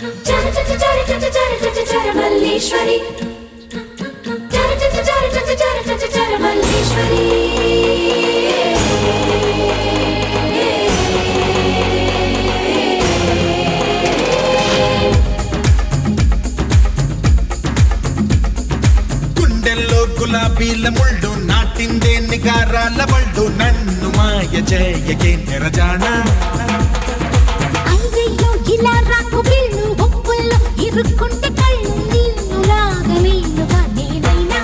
చర చర చర చర చర చర చర మల్లీశ్వరి చర చర చర చర చర చర చర మల్లీశ్వరి గుండెల్లో గులాబీల ముళ్ళు నాటిందే నిగారాల బళ్ళు నన్ను మాయ చేయకే నిరజాణ అయ్యయ్యో ఇలా రాకు వీళ్ళు ఒప్పుల్లో ఇరుక్కుంటే కళ్ళు నిన్ను లాగలేనుగా నేనైనా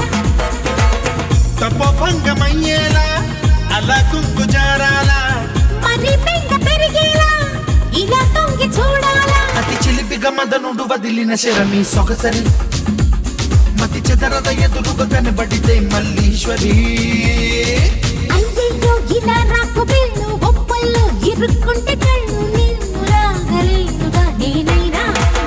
తపోభంగమయ్యేలా అలా కుంకు జారాలా మరి పెంట పెరిగేలా ఇలా తొంగి చూడాలా అతి చిలిపిగా మదనుడు వదిలిన శరమి సొగసరి మతి చెదరద ఎదురుగా కనబడితే మల్లీశ్వరి అయ్యయ్యో ఇలా రాకు వీళ్ళు ఒప్పుల్లో ఇరుక్కుంటే కళ్ళు నిన్ను లాగలేనుగా నేనైనా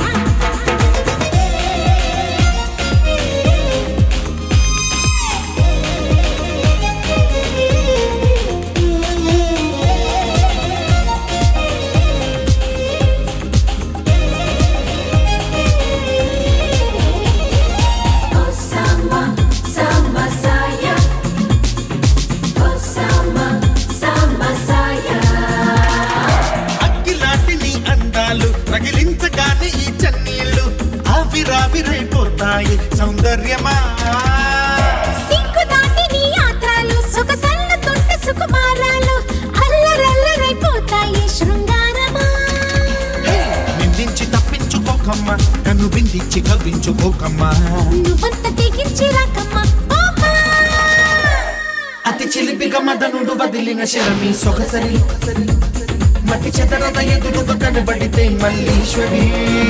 ఓ సాంబా సాంబా సాయ ఓ సాంబా సాంబా సాయ అగ్గిలాంటి నీ అందాలు రగిలించగానే ఈ చన్నీళ్ళు ఆవిరావిరైపోతాయి సౌందర్యమా సిగ్గు దాటి నీ యాత్రలు సొగసల్లుతుంటే సుకుమారాలు అల్లరల్లరైపోతాయి శృంగారమా నిందించి తప్పించుకోకమ్మా కన్ను బిందించి కవ్వించుకోకమ్మా నువ్వంత తెగించి రాకమ్మా ఓమా అతి చిలిపిగా మదనుడు వదిలిన శరమి సొగసరి మతి చెదరద ఎదురుగా కనబడితే మల్లీశ్వరి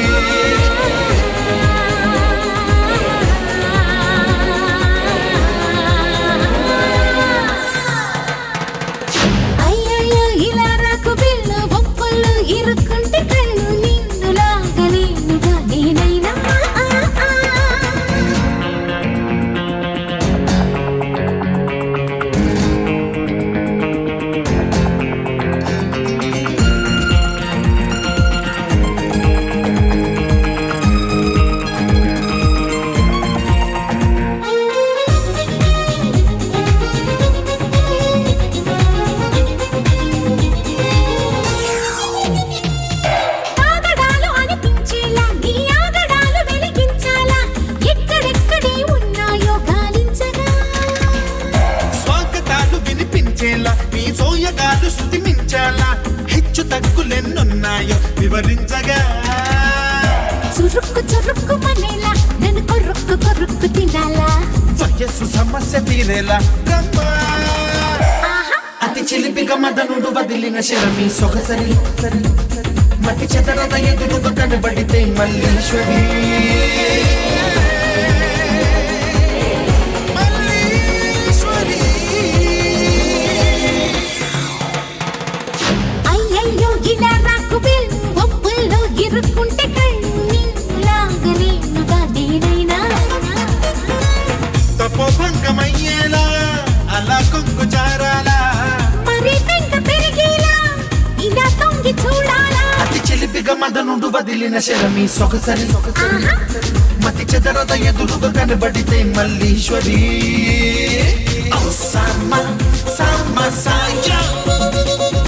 అయ్యయ్యో ఇలా రాకు బిల్లు ఒప్పుళ్ళు ఇరుక్కుంటే కళ్ళు నిన్ను లాగలేనుగా నేనైనా ఆ, ఆ, ఆ. తాగడాలు అనిపించేలా నీ ఆగడాలు వెలిగించాలా ఎక్కడెక్కడే ఉన్నాయో గాలించగా స్వాగతాలు వినిపించేలా నీ సోయగాలు శృతి మించాలా హెచ్చు తగ్గులెన్నున్నాయో వివరించగా చురుక్కు చురుక్కు మనేలా నన్ను కొరుక్కు కొరుక్కు తినాలా వయస్సు సమస్య తీరేలా రమ్మా. ఆహా అతి చిలిపిగా మదనుడు వదిలిన శరమి సొగసరి మతి చెదరద ఎదురుగా కనబడితే మల్లీశ్వరి మల్లీశ్వరి. అయ్యయ్యో ఇలా రాకు బిల్లు ఒప్పుల్లో ఇరుక్కుంటే కళ్ళు నిన్ను లాగలేనుగా నేనైనా తపోభంగమయ్యేలా అలా కొంగు జారాలా మరి పెంక పెరిగేలా ఇలా తొంగి చూడాలా అతి చిలిపిగా మదనుడు వదిలిన శరమి సొగసరి ఆహా మతి చెదరద ఎదురుగా కనబడితే మల్లీశ్వరి ఓ సామ సామ సాయ